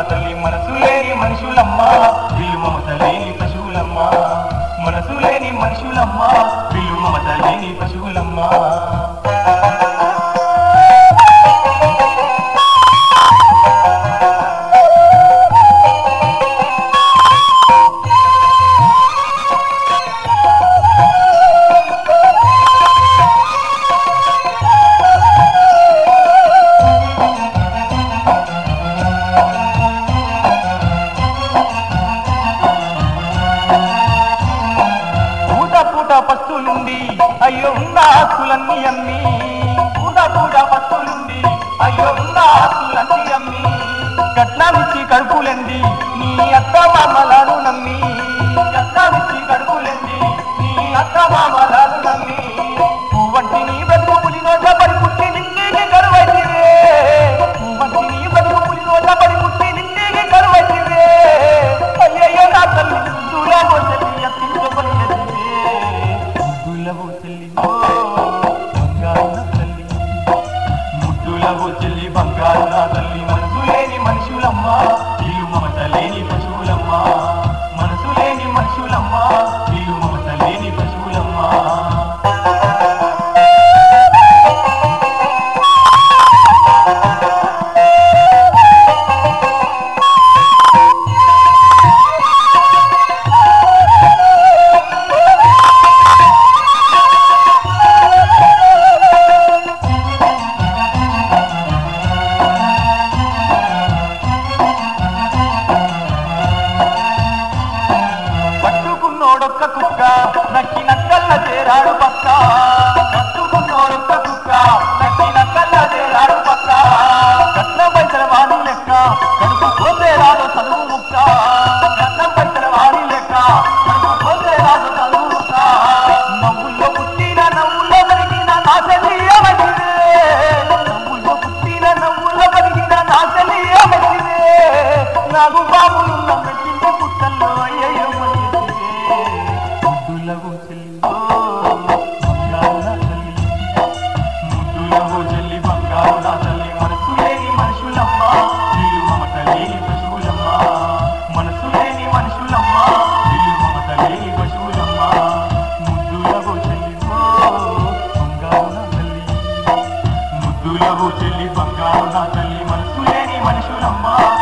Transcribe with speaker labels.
Speaker 1: తల్లి మనసు లేని మనుషులమ్మ వీళ్ళు మమత లేని పశువులమ్మ మనసు లేని మనుషులమ్మ వీళ్ళు మమత లేని పశువులమ్మ పూట పూట పస్తులుండి అయ్యో ఉన్న ఆస్తులన్నీ అమ్మి పూట పూట పస్తులుండి అయ్యో ఉన్న ఆస్తులన్నీ అమ్మి కట్నామిచ్చి కడుపులెండి నీ అత్త మామలను నమ్మి కట్నామిచ్చి కడుపులెండి నీ అత్త మామలను నమ్మి పువ్వంటి నీ బతుకు పులి నోట పడి పుట్టి నిండికి కరువైతివే పువ్వంటి నీ బతుకు పులి నోట పడి పుట్టి నిండికి కరువైతివే అయ్యయ్యో నా తల్లి దూరమో చెల్లి అత్తించబడి ముద్దులవో చెల్లి ఓ బంగారు నా తల్లి ముద్దులవో చెల్లి బంగారు నా తల్లి మనసు లేని మనుషులమ్మ ఇల్లు మమత లేని పశువులమ్మ మనసు లేని మనుషులమ్మ ఇల్లు మమత లేని పశువులమ్మ పట్టుకున్నోడొక్క కుక్క నక్కి నక్కల్ల చేరాడు పక్క పట్టుకున్నోడొక్క కుక్క నక్కి నక్కల్ల చేరాడు పక్క కట్నం పైసల వాణి లెక్క కడుపు పోతే రాదు చదువు ముక్క కట్నం పైసల వాణి లెక్క కడుపు పోతే రాదు చదువు ముక్క నవ్వుల్లో పుట్టిన నవ్వుల్లో పెరిగిన నా చెల్లియమనివే నవ్వుల్లో పుట్టిన నవ్వుల్లో పెరిగిన నా చెల్లియమనివే నాకు బాబులున్న మెట్టింట పుట్టల్లో అయ్యయ్యో ముద్దులవు చెల్లి బంగారు నా తల్లి ముద్దులవు చెల్లి బంగారు నా తల్లి మనసు లేని మనుషులమ్మ వీళ్ళు మమత లేని పశువులమ్మ మనసు లేని మనుషులమ్మ వీళ్ళు మమత లేని పశువులమ్మ ముద్దులవు చెల్లి బంగారు నా తల్లి ముద్దులవు చెల్లి బంగారు నా తల్లి మనసు లేని మనుషులమ్మ